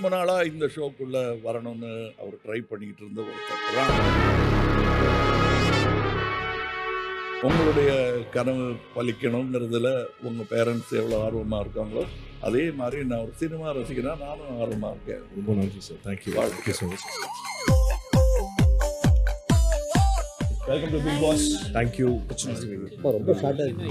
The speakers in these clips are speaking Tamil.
ரொம்ப நாளாக இந்த ஷோக்குள்ளே வரணும்னு அவர் ட்ரை பண்ணிக்கிட்டு இருந்த ஒருத்தர் தான் உங்களுடைய கனவு பலிக்கணுங்கிறதுல உங்கள் பேரண்ட்ஸ் எவ்வளோ ஆர்வமாக இருக்காங்களோ அதே மாதிரி நான் ஒரு சினிமா ரசிகனா நானும் ஆர்வமாக இருக்கேன் ரொம்ப நன்றி sir thank you thank you so much welcome to Bigg Boss thank you ரொம்ப ஷார்ட்டாக இருக்கு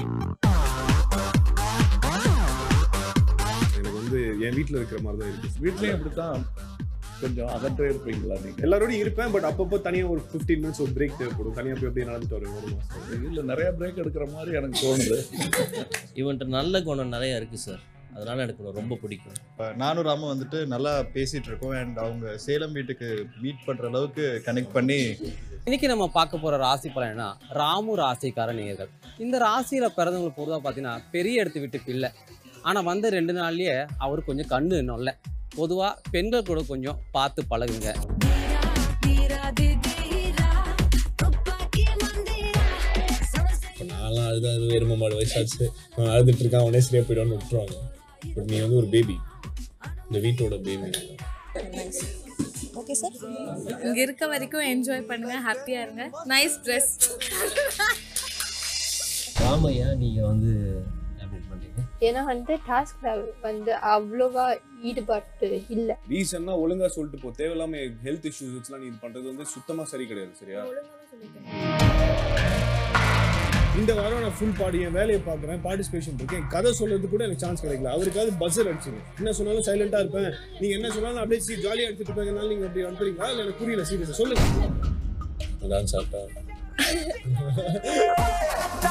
எனக்கு வந்து என் வீட்டில் இருக்கிற மாதிரி தான் இருக்கு வீட்லேயும் இப்படி தான் கொஞ்சம் அகற்றே இருப்பீங்களா நீங்கள் எல்லாரோடையும் இருப்பேன் பட் அப்பப்போ தனியாக ஒரு ஃபிஃப்டீன் மினிட்ஸ் ஒரு பிரேக் தேவைப்படும் தனியாக போய் அப்படியே நடந்துட்டு வருவேன் ஒரு மாதம் இல்லை நிறைய பிரேக் எடுக்கிற மாதிரி எனக்கு தோணுது இவன்ட்ட நல்ல குணம் நிறைய இருக்கு சார் அதனால எனக்கு ரொம்ப பிடிக்கும் இப்போ நானும் ராமும் வந்துட்டு நல்லா பேசிட்டு இருக்கோம் அண்ட் அவங்க சேலம் வீட்டுக்கு மீட் பண்ற அளவுக்கு கனெக்ட் பண்ணி இன்னைக்கு நம்ம பார்க்க போற ராசி பலன் என்ன ராமு ராசிக்கார நேயர்கள் இந்த ராசியில பிறந்தவங்களை பொதுவாக பார்த்தீங்கன்னா பெரிய இடத்து விட்டு பிள்ளை ஆனா வந்த ரெண்டு நாள்லயே அவர் கொஞ்சம் கண்ணு நொல்ல பொதுவா பெண்கள் கூட கொஞ்சம் பார்த்து பழகுங்க இப்போ நான்லாம் அழுது அது எரும மாடு வயசாச்சு அவன் அழுதுட்டு இருக்கான் அவனே சரியா போயிடுவான்னு விட்டுருவாங்க பட் நீ வந்து ஒரு பேபி இந்த வீட்டோட பேபி ஓகே சார் இங்க இருக்க வரைக்கும் என்ஜாய் பண்ணுங்க ஹாப்பியா இருங்க நைஸ் ட்ரெஸ் ராமையா நீங்க வந்து அப்டேட் பண்றீங்க ஏன்னா வந்து டாஸ்க்ல வந்து அவ்வளோவா ஈடுபாட்டு இல்லை ரீசன்னா ஒழுங்கா சொல்லிட்டு போ தேவையில்லாம ஹெல்த் இஷ்யூஸ் வச்சுலாம் நீ இது பண்றது வந்து சுத்தமா சரி கிடையாது சரியா இந்த வாரம் நான் ஃபுல் பாடி என் வேலையை பார்க்குறேன் பார்ட்டிசிபேஷன் இருக்கேன் கதை சொல்றது கூட எனக்கு சான்ஸ் கிடைக்கல அவருக்காவது பஸ்ஸர் அடிச்சுங்க என்ன சொன்னாலும் சைலண்டா இருப்பேன் நீங்க என்ன சொன்னாலும் அப்படியே சி ஜாலியாக எடுத்துட்டு போயிருந்தாலும் நீங்க அப்படி அனுப்புறீங்களா இல்லை எனக்கு புரியல சீரியஸா சொல்லுங்க அதான் சாப்பிட்டா